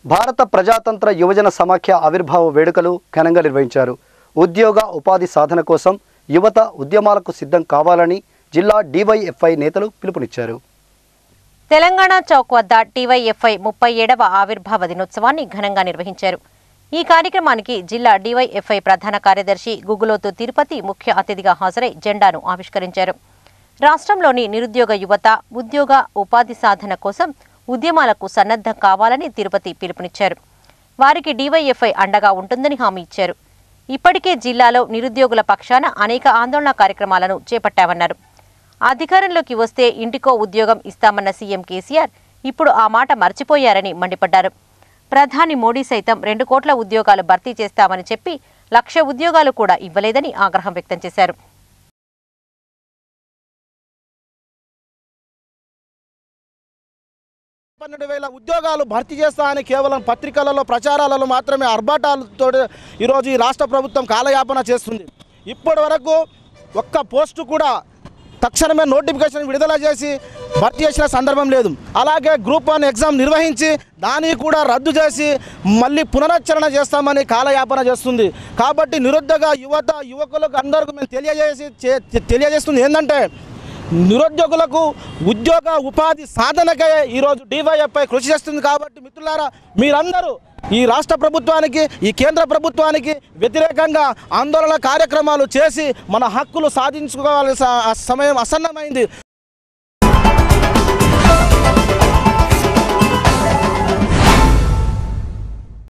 భారత ప్రజాతంత్ర యువజన సమాఖ్య ఆవిర్భావ వేడుకలు ఘనంగా నిర్వహించారు ఉద్యోగ ఉపాధి సాధన కోసం యువత ఉద్యమాలకు సిద్ధం కావాలని జిల్లా డివైఎఫ్ఐ నేతలు పిలుపునిచ్చారు తెలంగాణ చౌక్ వద్ద టీవైఎఫ్ఐ ముప్పై ఏడవ ఆవిర్భావ దినోత్సవాన్ని ఘనంగా నిర్వహించారు ఈ కార్యక్రమానికి జిల్లా డివైఎఫ్ఐ ప్రధాన కార్యదర్శి గుగులోతు తిరుపతి ముఖ్య అతిథిగా హాజరై జెండాను ఆవిష్కరించారు రాష్ట్రంలోని నిరుద్యోగ యువత ఉద్యోగ ఉపాధి సాధన కోసం ఉద్యమాలకు సన్నద్ధం కావాలని తిరుపతి పిలుపునిచ్చారు వారికి డివైఎఫ్ఐ అండగా ఉంటుందని హామీ ఇచ్చారు ఇప్పటికే జిల్లాలో నిరుద్యోగుల పక్షాన అనేక ఆందోళన కార్యక్రమాలను చేపట్టామన్నారు అధికారంలోకి వస్తే ఇంటికో ఉద్యోగం ఇస్తామన్న సీఎం కేసీఆర్ ఇప్పుడు ఆ మాట మర్చిపోయారని మండిపడ్డారు ప్రధాని మోడీ సైతం రెండు కోట్ల ఉద్యోగాలు భర్తీ చేస్తామని చెప్పి లక్ష ఉద్యోగాలు కూడా ఇవ్వలేదని ఆగ్రహం వ్యక్తం చేశారు పన్నెండు వేల ఉద్యోగాలు భర్తీ చేస్తా అని కేవలం పత్రికలలో ప్రచారాలలో మాత్రమే అర్బాటాలతో ఈరోజు ఈ రాష్ట్ర ప్రభుత్వం కాలయాపన చేస్తుంది ఇప్పటి వరకు ఒక్క పోస్టు కూడా తక్షణమే నోటిఫికేషన్ విడుదల చేసి భర్తీ చేసిన సందర్భం లేదు అలాగే గ్రూప్ వన్ ఎగ్జామ్ నిర్వహించి దాన్ని కూడా రద్దు చేసి మళ్ళీ పునరుచ్చరణ చేస్తామని కాలయాపన చేస్తుంది కాబట్టి నిరుద్యోగ యువత యువకులకు అందరికీ మేము తెలియజేసి చే- తెలియజేస్తుంది ఏంటంటే నిరుద్యోగులకు ఉద్యోగ ఉపాధి సాధనకే ఈరోజు డివైఎఫ్ఐ కృషి చేస్తుంది కాబట్టి మిత్రులారా మీరందరూ ఈ రాష్ట్ర ప్రభుత్వానికి ఈ కేంద్ర ప్రభుత్వానికి వ్యతిరేకంగా ఆందోళన కార్యక్రమాలు చేసి మన హక్కులు సాధించుకోవాల్సిన సమయం అసన్నమైంది